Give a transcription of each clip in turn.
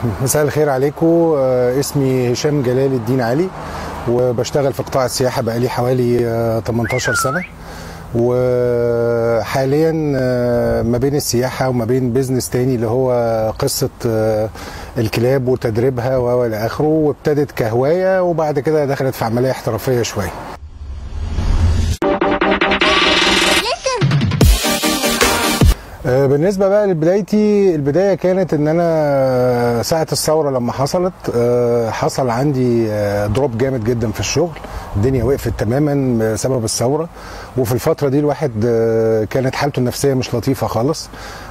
مساء الخير عليكم آه، اسمي هشام جلال الدين علي وبشتغل في قطاع السياحة بقالي حوالي آه، 18 سنة وحاليا آه، ما بين السياحة وما بين بيزنس تاني اللي هو قصة آه، الكلاب وتدريبها والى اخره وابتدت كهواية وبعد كده دخلت في عملية احترافية شوية آه، بالنسبه بقى لبدايتي البدايه كانت ان انا ساعه الثوره لما حصلت آه، حصل عندي آه، دروب جامد جدا في الشغل الدنيا وقفت تماما بسبب الثوره وفي الفتره دي الواحد آه، كانت حالته النفسيه مش لطيفه خالص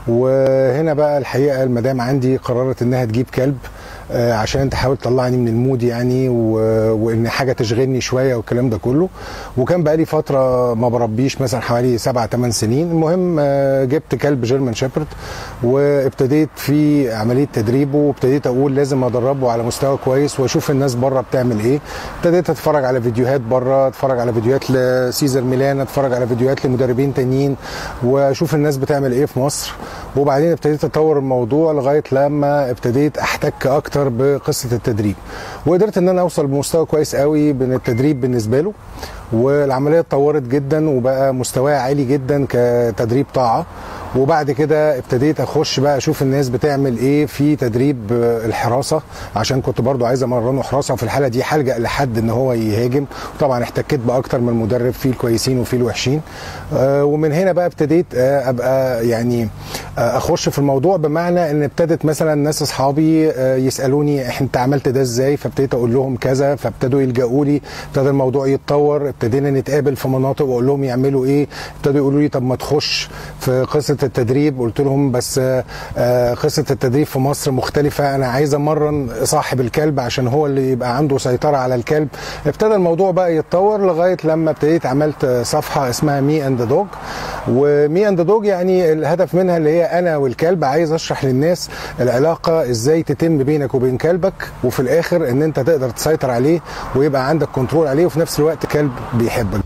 وهنا بقى الحقيقه المدام عندي قررت انها تجيب كلب آه، عشان تحاول تطلعني من المود يعني و... وان حاجه تشغلني شويه والكلام ده كله وكان بقالي فتره ما بربيش مثلا حوالي سبع ثمان سنين المهم آه، جبت كلب جيرمان شيبرد وابتديت في عمليه تدريبه وابتديت اقول لازم ادربه على مستوى كويس واشوف الناس بره بتعمل ايه ابتديت اتفرج على فيديوهات بره اتفرج على فيديوهات لسيزر ميلان اتفرج على فيديوهات لمدربين تانيين واشوف الناس بتعمل ايه في مصر وبعدين ابتديت اطور الموضوع لغايه لما ابتديت احتك اكتر بقصه التدريب وقدرت ان انا اوصل بمستوى كويس قوي من التدريب بالنسبه له والعمليه اتطورت جدا وبقى مستواها عالي جدا كتدريب طاعه وبعد كده ابتديت اخش بقى اشوف الناس بتعمل ايه في تدريب آه، الحراسه عشان كنت برضو عايز امرنه حراسه وفي الحاله دي هلجا لحد ان هو يهاجم وطبعا احتكيت باكتر من مدرب فيه الكويسين وفيه الوحشين آه، ومن هنا بقى ابتديت آه، ابقى يعني آه، اخش في الموضوع بمعنى ان ابتدت مثلا ناس اصحابي آه، يسالوني "إح- انت عملت ده ازاي فابتديت اقول لهم كذا فابتدوا يلجأوا لي ابتدى الموضوع يتطور ابتدينا نتقابل في مناطق واقول لهم يعملوا ايه ابتدوا يقولوا لي طب ما تخش في قصه التدريب قلت لهم بس آه، آه، قصه التدريب في مصر مختلفه انا عايز امرن صاحب الكلب عشان هو اللي يبقى عنده سيطره على الكلب ابتدى الموضوع بقى يتطور لغايه لما ابتديت عملت صفحه اسمها مي اند دوج ومي اند دوج يعني الهدف منها اللي هي انا والكلب عايز اشرح للناس العلاقه ازاي تتم بينك وبين كلبك وفي الاخر ان انت تقدر تسيطر عليه ويبقى عندك كنترول عليه وفي نفس الوقت كلب بيحبك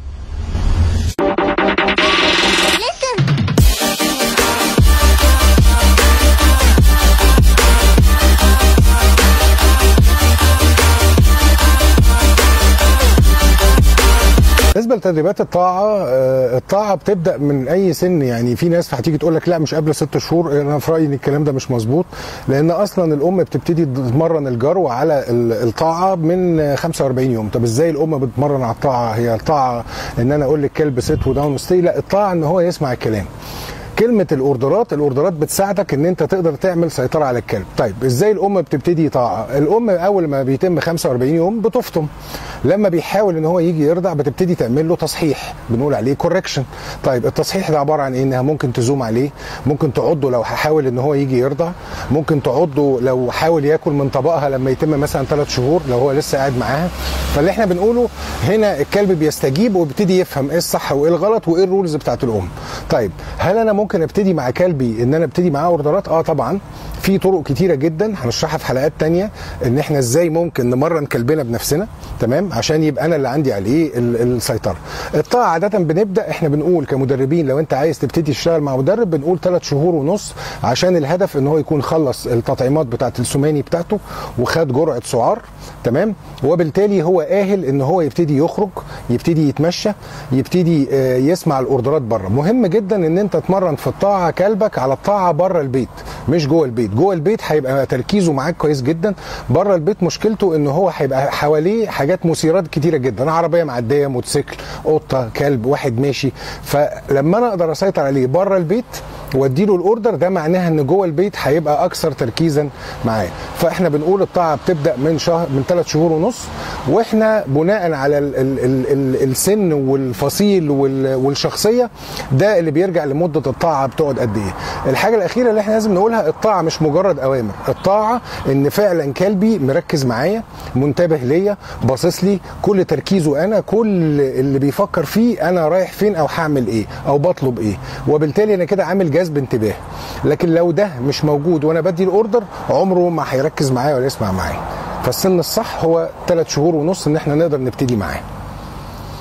بالنسبه لتدريبات الطاعه آه، الطاعه بتبدا من اي سن يعني في ناس هتيجي تقول لك لا مش قبل ست شهور انا في رايي ان الكلام ده مش مظبوط لان اصلا الام بتبتدي تتمرن الجرو على ال- الطاعه من 45 يوم طب ازاي الام بتتمرن على الطاعه هي الطاعه ان انا اقول للكلب ست وداون ستي لا الطاعه ان هو يسمع الكلام كلمة الاوردرات الاوردرات بتساعدك ان انت تقدر تعمل سيطرة على الكلب طيب ازاي الام بتبتدي طاعة الام اول ما بيتم 45 يوم بتفطم لما بيحاول ان هو يجي يرضع بتبتدي تعمل له تصحيح بنقول عليه كوركشن طيب التصحيح ده عبارة عن ايه انها ممكن تزوم عليه ممكن تعضه لو هحاول ان هو يجي يرضع ممكن تعضه لو حاول ياكل من طبقها لما يتم مثلا ثلاث شهور لو هو لسه قاعد معاها فاللي احنا بنقوله هنا الكلب بيستجيب وبيبتدي يفهم ايه الصح وايه الغلط وايه الرولز بتاعت الام طيب هل انا ممكن ابتدي مع كلبي ان انا ابتدي معاه اوردرات اه طبعا في طرق كتيره جدا هنشرحها في حلقات تانية ان احنا ازاي ممكن نمرن كلبنا بنفسنا تمام عشان يبقى انا اللي عندي عليه ال- السيطره الطاعه عاده بنبدا احنا بنقول كمدربين لو انت عايز تبتدي تشتغل مع مدرب بنقول ثلاث شهور ونص عشان الهدف ان هو يكون خلص التطعيمات بتاعت السماني بتاعته وخد جرعه سعار تمام وبالتالي هو اهل ان هو يبتدي يخرج يبتدي يتمشى يبتدي آه، يسمع الاوردرات بره مهم جدا ان انت تمرن في الطاعه كلبك على الطاعه بره البيت مش جوه البيت جوه البيت هيبقى تركيزه معاك كويس جدا بره البيت مشكلته ان هو هيبقى حواليه حاجات مثيرات كتيره جدا عربيه معديه موتوسيكل قطه كلب واحد ماشي فلما انا اقدر اسيطر عليه بره البيت واديله الاوردر ده معناها ان جوه البيت هيبقى اكثر تركيزا معاه فاحنا بنقول الطاعه بتبدا من شهر من ثلاث شهور ونص واحنا بناء على ال ال ال ال السن والفصيل وال والشخصيه ده اللي بيرجع لمده الطاعه بتقعد قد ايه الحاجه الاخيره اللي احنا لازم نقولها الطاعه مش مجرد اوامر الطاعه ان فعلا كلبي مركز معايا منتبه ليا باصص لي كل تركيزه انا كل اللي بيفكر فيه انا رايح فين او هعمل ايه او بطلب ايه وبالتالي انا كده عامل جذب انتباه لكن لو ده مش موجود وانا بدي الاوردر عمره ما هيركز معايا ولا يسمع معايا فالسن الصح هو ثلاث شهور ونص ان احنا نقدر نبتدي معاه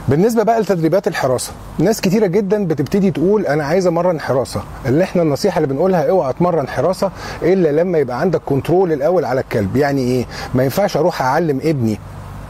بالنسبه بقى لتدريبات الحراسه ناس كتيره جدا بتبتدي تقول انا عايز امرن حراسه اللي احنا النصيحه اللي بنقولها اوعى تمرن حراسه الا لما يبقى عندك كنترول الاول على الكلب يعني ايه ما ينفعش اروح اعلم ابني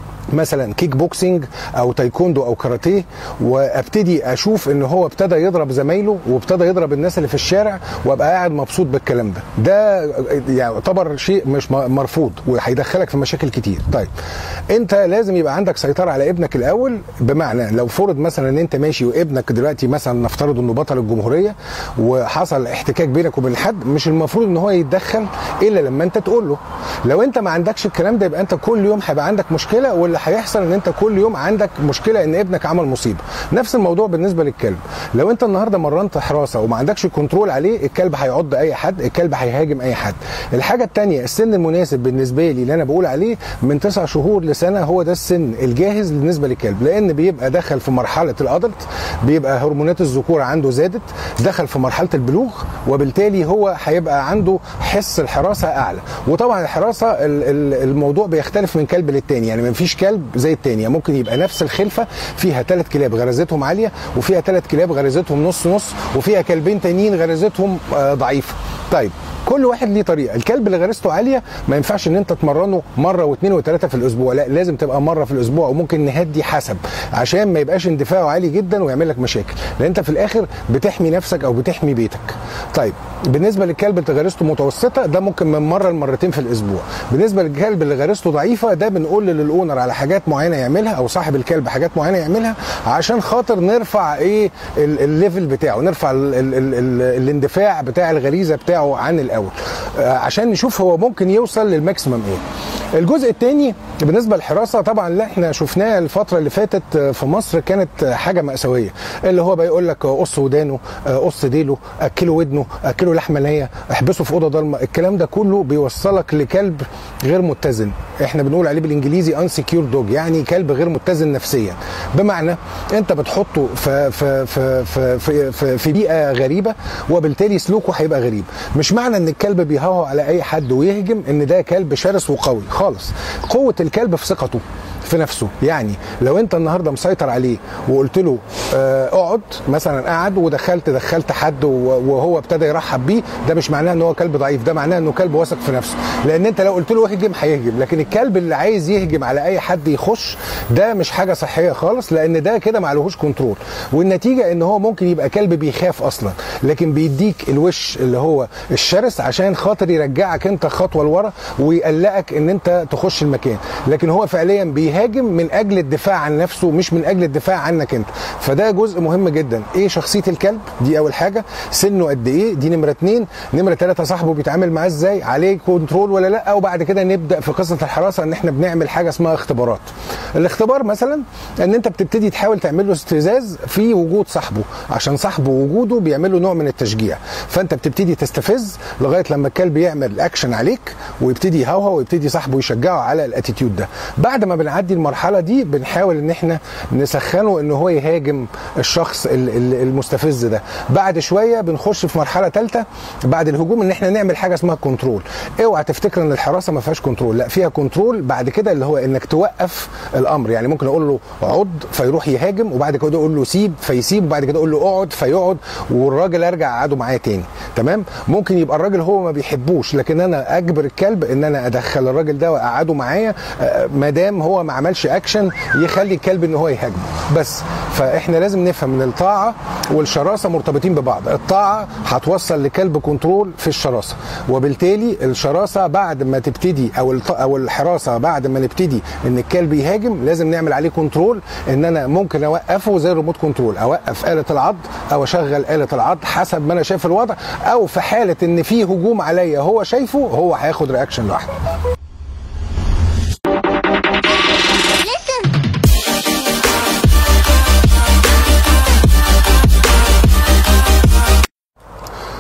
مثلا كيك بوكسينج او تايكوندو او كاراتيه وابتدي اشوف ان هو ابتدى يضرب زمايله وابتدى يضرب الناس اللي في الشارع وابقى قاعد مبسوط بالكلام ده ده يعتبر شيء مش مرفوض وهيدخلك في مشاكل كتير طيب انت لازم يبقى عندك سيطره على ابنك الاول بمعنى لو فرض مثلا ان انت ماشي وابنك دلوقتي مثلا نفترض انه بطل الجمهوريه وحصل احتكاك بينك وبين حد مش المفروض ان هو يتدخل الا لما انت تقول له لو انت ما عندكش الكلام ده يبقى انت كل يوم هيبقى عندك مشكله واللي هيحصل ان انت كل يوم عندك مشكله ان ابنك عمل مصيبه نفس الموضوع بالنسبه للكلب لو انت النهارده مرنت حراسه وما عندكش كنترول عليه الكلب هيعض اي حد الكلب هيهاجم اي حد الحاجه الثانيه السن المناسب بالنسبه لي اللي انا بقول عليه من تسع شهور لسنه هو ده السن الجاهز بالنسبه للكلب لان بيبقى دخل في مرحله الادلت بيبقى هرمونات الذكوره عنده زادت دخل في مرحله البلوغ وبالتالي هو هيبقى عنده حس الحراسه اعلى وطبعا الحراسه الموضوع بيختلف من كلب للتاني يعني ما فيش كلب زي التانية ممكن يبقى نفس الخلفة فيها ثلاث كلاب غريزتهم عالية وفيها ثلاث كلاب غريزتهم نص نص وفيها كلبين تانيين غريزتهم ضعيفة طيب كل واحد ليه طريقه الكلب اللي غريزته عاليه ما ينفعش ان انت تمرنه مره واثنين وثلاثه في الاسبوع لا لازم تبقى مره في الاسبوع وممكن نهدي حسب عشان ما يبقاش اندفاعه عالي جدا ويعمل لك مشاكل لان انت في الاخر بتحمي نفسك او بتحمي بيتك طيب بالنسبه للكلب اللي غريزته متوسطه ده ممكن من مره لمرتين في الاسبوع بالنسبه للكلب اللي غريزته ضعيفه ده بنقول للاونر على حاجات معينه يعملها او صاحب الكلب حاجات معينه يعملها عشان خاطر نرفع ايه الليفل بتاعه نرفع ال ال ال الاندفاع بتاع الغريزه بتاعه عن الاول عشان نشوف هو ممكن يوصل للماكسيمم ايه الجزء الثاني بالنسبه للحراسه طبعا اللي احنا شفناه الفتره اللي فاتت في مصر كانت حاجه ماساويه اللي هو بيقول لك قص ودانه قص ديله اكله ودنه اكله لحمه نيه احبسه في اوضه ضلمه الكلام ده كله بيوصلك لكلب غير متزن احنا بنقول عليه بالانجليزي انسكيور دوج يعني كلب غير متزن نفسيا بمعنى انت بتحطه في في في في في, في, في بيئه غريبه وبالتالي سلوكه هيبقى غريب مش معنى ان الكلب بيهوهو على اي حد ويهجم ان ده كلب شرس وقوي خالص قوه الكلب في ثقته في نفسه يعني لو انت النهارده مسيطر عليه وقلت له اه اقعد مثلا قعد ودخلت دخلت حد وهو ابتدى يرحب بيه ده مش معناه ان هو كلب ضعيف ده معناه انه كلب واثق في نفسه لان انت لو قلت له اهجم هيهجم لكن الكلب اللي عايز يهجم على اي حد يخش ده مش حاجه صحيه خالص لان ده كده معلهوش كنترول والنتيجه ان هو ممكن يبقى كلب بيخاف اصلا لكن بيديك الوش اللي هو الشرس عشان خاطر يرجعك انت خطوه لورا ويقلقك ان انت تخش المكان لكن هو فعليا بيهاجم من اجل الدفاع عن نفسه مش من اجل الدفاع عنك انت فده جزء مهم جدا ايه شخصيه الكلب دي اول حاجه سنه قد ايه دي نمره اتنين نمره ثلاثه صاحبه بيتعامل معاه ازاي عليه كنترول ولا لا وبعد كده نبدا في قصه الحراسه ان احنا بنعمل حاجه اسمها اختبارات الاختبار مثلا ان انت بتبتدي تحاول تعمل له استفزاز في وجود صاحبه عشان صاحبه وجوده بيعمل له نوع من التشجيع فانت بتبتدي تستفز لغايه لما الكلب يعمل اكشن عليك ويبتدي يهوهو ويبتدي صاحبه يشجعه على الاتيتيود ده بعد ما بنعدي المرحله دي بنحاول ان احنا نسخنه ان هو يهاجم الشخص المستفز ده بعد شويه بنخش في مرحله ثالثه بعد الهجوم ان احنا نعمل حاجه اسمها كنترول اوعى تفتكر ان الحراسه ما فيهاش كنترول لا فيها كنترول بعد كده اللي هو انك توقف الامر يعني ممكن اقول له عض فيروح يهاجم وبعد كده اقول له سيب فيسيب وبعد كده اقول له اقعد فيقعد والراجل ارجع اقعده معايا تاني تمام ممكن يبقى الراجل هو ما بيحبوش لكن انا اجبر الكلب ان انا ادخل الراجل ده واقعده معايا ما دام هو ما عملش اكشن يخلي الكلب ان هو يهاجمه بس فاحنا لازم نفهم ان الطاعه والشراسه مرتبطين ببعض الطاعه هتوصل لكلب كنترول في الشراسه وبالتالي الشراسه بعد ما تبتدي او او الحراسه بعد ما نبتدي ان الكلب يهاجم لازم نعمل عليه كنترول ان انا ممكن اوقفه زي الريموت كنترول اوقف اله العض او اشغل اله العض حسب ما انا شايف الوضع او في حاله ان في هجوم عليا هو شايفه هو هياخد رياكشن لوحده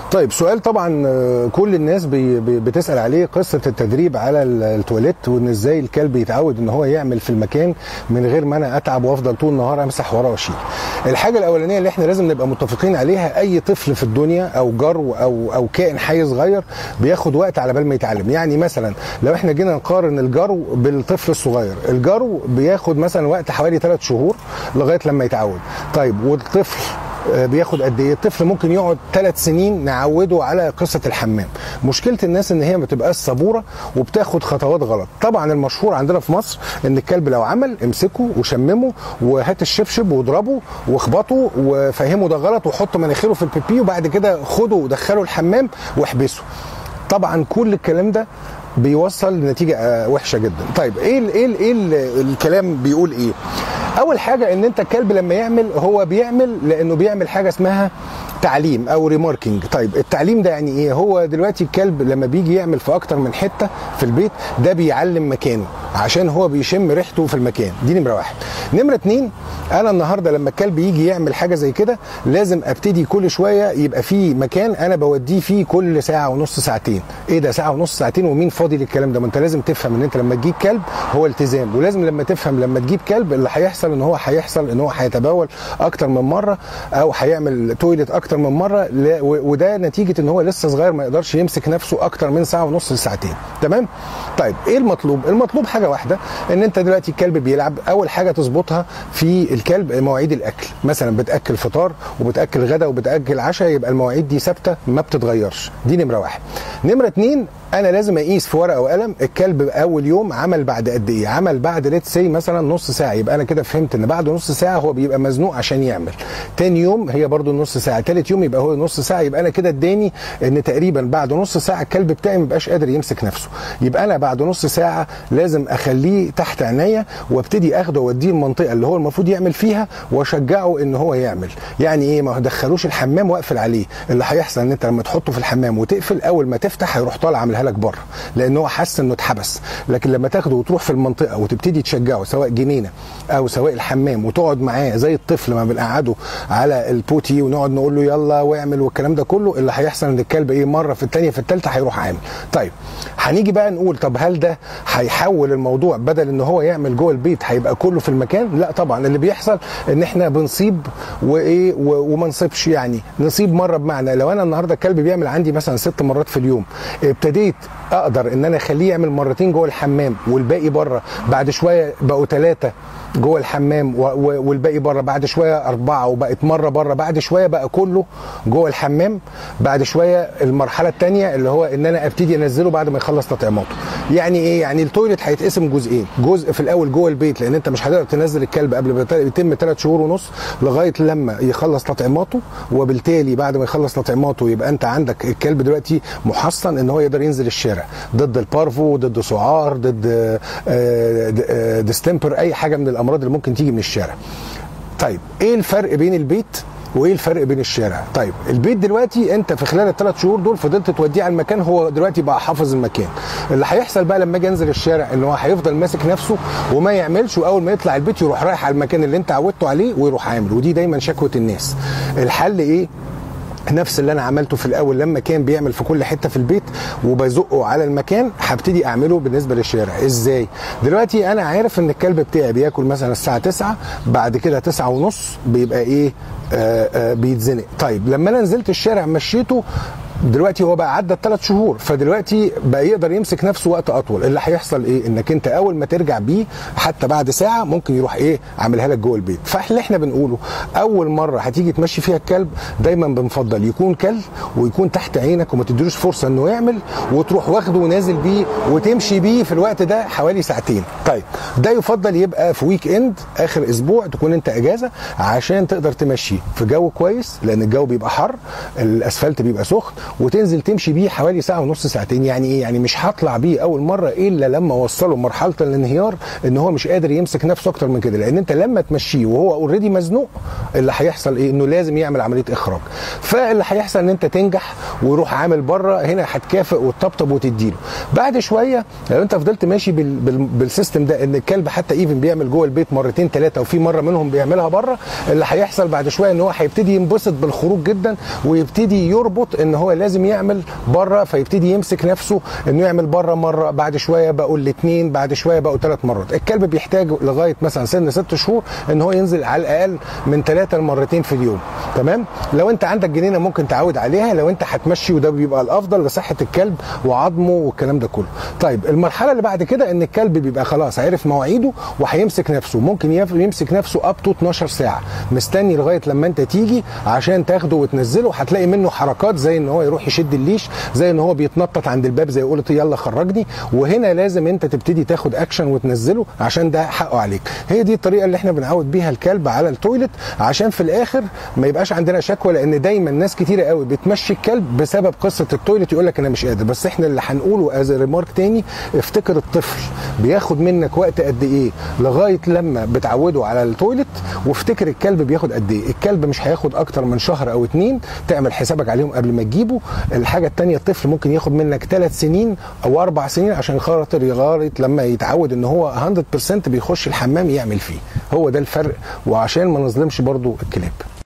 طيب سؤال طبعا آه، كل الناس بي بي- بتسال عليه قصه التدريب على ال- التواليت وان ازاي الكلب يتعود ان هو يعمل في المكان من غير ما انا اتعب وافضل طول النهار امسح وراه واشيل. الحاجه الاولانيه اللي احنا لازم نبقى متفقين عليها اي طفل في الدنيا او جرو او او كائن حي صغير بياخد وقت على بال ما يتعلم، يعني مثلا لو احنا جينا نقارن الجرو بالطفل الصغير، الجرو بياخد مثلا وقت حوالي ثلاث شهور لغايه لما يتعود. طيب والطفل آه، بياخد قد ايه؟ الطفل ممكن يقعد ثلاث سنين نعوده على قصه الحمام. مشكله الناس ان هي ما بتبقاش صبوره وبتاخد خطوات غلط. طبعا المشهور عندنا في مصر ان الكلب لو عمل امسكه وشممه وهات الشبشب واضربه واخبطه وفهمه ده غلط وحطه مناخيره في البيبي وبعد كده خده ودخله الحمام واحبسه. طبعا كل الكلام ده بيوصل لنتيجه آه، وحشه جدا طيب ايه ال ايه ال ايه ال الكلام بيقول ايه اول حاجه ان انت الكلب لما يعمل هو بيعمل لانه بيعمل حاجه اسمها تعليم او ريماركينج طيب التعليم ده يعني ايه هو دلوقتي الكلب لما بيجي يعمل في اكتر من حته في البيت ده بيعلم مكانه عشان هو بيشم ريحته في المكان دي نمره واحد نمره اتنين انا النهارده لما الكلب يجي يعمل حاجه زي كده لازم ابتدي كل شويه يبقى في مكان انا بوديه فيه كل ساعه ونص ساعتين ايه ده ساعه ونص ساعتين ومين فاضي للكلام ده ما انت لازم تفهم ان انت لما تجيب كلب هو التزام ولازم لما تفهم لما تجيب كلب اللي هيحصل ان هو هيحصل ان هو هيتبول اكتر من مره او هيعمل تويلت اكتر من مره لا- و- وده نتيجه ان هو لسه صغير ما يقدرش يمسك نفسه اكتر من ساعه ونص لساعتين تمام طيب ايه المطلوب المطلوب حاجه واحده ان انت دلوقتي الكلب بيلعب اول حاجه تظبطها في الكلب مواعيد الاكل مثلا بتاكل فطار وبتاكل غدا وبتاكل عشاء يبقى المواعيد دي ثابته ما بتتغيرش دي نمره واحد نمره اتنين انا لازم اقيس في ورقه وقلم الكلب اول يوم عمل بعد قد ايه عمل بعد ليت سي مثلا نص ساعه يبقى انا كده فهمت ان بعد نص ساعه هو بيبقى مزنوق عشان يعمل تاني يوم هي برضو نص ساعه تالت يوم يبقى هو نص ساعه يبقى انا كده اداني ان تقريبا بعد نص ساعه الكلب بتاعي ما بقاش قادر يمسك نفسه يبقى انا بعد نص ساعه لازم اخليه تحت عينيا وابتدي اخده واوديه المنطقه اللي هو المفروض يعمل فيها واشجعه ان هو يعمل يعني ايه ما دخلوش الحمام واقفل عليه اللي هيحصل ان انت لما تحطه في الحمام وتقفل اول ما تفتح هيروح طالع عاملها لك بره لان هو حس انه اتحبس لكن لما تاخده وتروح في المنطقه وتبتدي تشجعه سواء جنينه او سواء الحمام وتقعد معاه زي الطفل ما بنقعده على البوتي ونقعد نقول له يلا واعمل والكلام ده كله اللي هيحصل ان الكلب ايه مره في الثانيه في الثالثه هيروح عامل طيب هنيجي بقى نقول طب هل ده هيحول الموضوع بدل ان هو يعمل جوه البيت هيبقى كله في المكان لا طبعا اللي بيحصل ان احنا بنصيب وايه و- وما نصيبش يعني نصيب مره بمعنى لو انا النهارده الكلب بيعمل عندي مثلا ست مرات في اليوم ابتديت اقدر ان انا اخليه يعمل مرتين جوه الحمام والباقي بره بعد شويه بقوا ثلاثه جوه الحمام و- و- والباقي بره بعد شويه اربعه وبقت مره بره بعد شويه بقى كله جوه الحمام بعد شويه المرحله الثانيه اللي هو ان انا ابتدي انزله بعد ما يخلص تطعيماته يعني ايه يعني التويلت هيتقسم جزئين جزء في الاول جوه البيت لان انت مش هتقدر تنزل الكلب قبل ما يتم ثلاث شهور ونص لغايه لما يخلص تطعيماته وبالتالي بعد ما يخلص تطعيماته يبقى انت عندك الكلب دلوقتي محصن ان هو يقدر ينزل الشارع ضد البارفو ضد سعار ضد آه، د- آه، ديستمبر اي حاجه من الامراض اللي ممكن تيجي من الشارع طيب ايه الفرق بين البيت وايه الفرق بين الشارع طيب البيت دلوقتي انت في خلال الثلاث شهور دول فضلت توديه على المكان هو دلوقتي بقى حافظ المكان اللي هيحصل بقى لما اجي انزل الشارع ان هو هيفضل ماسك نفسه وما يعملش واول ما يطلع البيت يروح رايح على المكان اللي انت عودته عليه ويروح عامل ودي دايما شكوى الناس الحل ايه نفس اللي انا عملته في الاول لما كان بيعمل في كل حته في البيت وبزقه على المكان هبتدي اعمله بالنسبه للشارع ازاي دلوقتي انا عارف ان الكلب بتاعي بياكل مثلا الساعه 9 بعد كده 9 ونص بيبقى ايه آه آه بيتزنق طيب لما انا نزلت الشارع مشيته دلوقتي هو بقى عدى الثلاث شهور فدلوقتي بقى يقدر يمسك نفسه وقت اطول اللي هيحصل ايه انك انت اول ما ترجع بيه حتى بعد ساعه ممكن يروح ايه عاملها لك جوه البيت فاللي احنا بنقوله اول مره هتيجي تمشي فيها الكلب دايما بنفضل يكون كل ويكون تحت عينك وما تديلوش فرصه انه يعمل وتروح واخده ونازل بيه وتمشي بيه في الوقت ده حوالي ساعتين طيب ده يفضل يبقى في ويك اند اخر اسبوع تكون انت اجازه عشان تقدر تمشي في جو كويس لان الجو بيبقى حر الاسفلت بيبقى سخن وتنزل تمشي بيه حوالي ساعه ونص ساعتين يعني ايه يعني مش هطلع بيه اول مره الا لما اوصله مرحله الانهيار ان هو مش قادر يمسك نفسه اكتر من كده لان انت لما تمشيه وهو اوريدي مزنوق اللي هيحصل ايه انه لازم يعمل عمليه اخراج فاللي هيحصل ان انت تنجح ويروح عامل بره هنا هتكافئ وتطبطب وتديله بعد شويه لو انت فضلت ماشي بال بال بالسيستم ده ان الكلب حتى ايفن بيعمل جوه البيت مرتين ثلاثه وفي مره منهم بيعملها بره اللي هيحصل بعد شويه ان هو هيبتدي ينبسط بالخروج جدا ويبتدي يربط ان هو لازم يعمل بره فيبتدي يمسك نفسه انه يعمل بره مره بعد شويه بقول لاثنين بعد شويه بقوا ثلاث مرات الكلب بيحتاج لغايه مثلا سن ست شهور ان هو ينزل على الاقل من ثلاثه لمرتين في اليوم تمام لو انت عندك جنينه ممكن تعود عليها لو انت هتمشي وده بيبقى الافضل لصحه الكلب وعظمه والكلام ده كله طيب المرحله اللي بعد كده ان الكلب بيبقى خلاص عرف مواعيده وهيمسك نفسه ممكن يف- يمسك نفسه اب تو 12 ساعه مستني لغايه لما انت تيجي عشان تاخده وتنزله هتلاقي منه حركات زي ان هو يروح يشد الليش زي ان هو بيتنطط عند الباب زي يقول يلا خرجني وهنا لازم انت تبتدي تاخد اكشن وتنزله عشان ده حقه عليك هي دي الطريقه اللي احنا بنعود بيها الكلب على التويلت عشان في الاخر ما يبقاش عندنا شكوى لان دايما ناس كتيره قوي بتمشي الكلب بسبب قصه التويلت يقول لك انا مش قادر بس احنا اللي هنقوله از ريمارك تاني افتكر الطفل بياخد منك وقت قد ايه لغايه لما بتعوده على التويلت وافتكر الكلب بياخد قد ايه الكلب مش هياخد اكتر من شهر او اتنين تعمل حسابك عليهم قبل ما تجيبه الحاجه التانيه الطفل ممكن ياخد منك ثلاث سنين او اربع سنين عشان خاطر لغايه لما يتعود ان هو 100% بيخش الحمام يعمل فيه هو ده الفرق وعشان ما نظلمش برضو الكلاب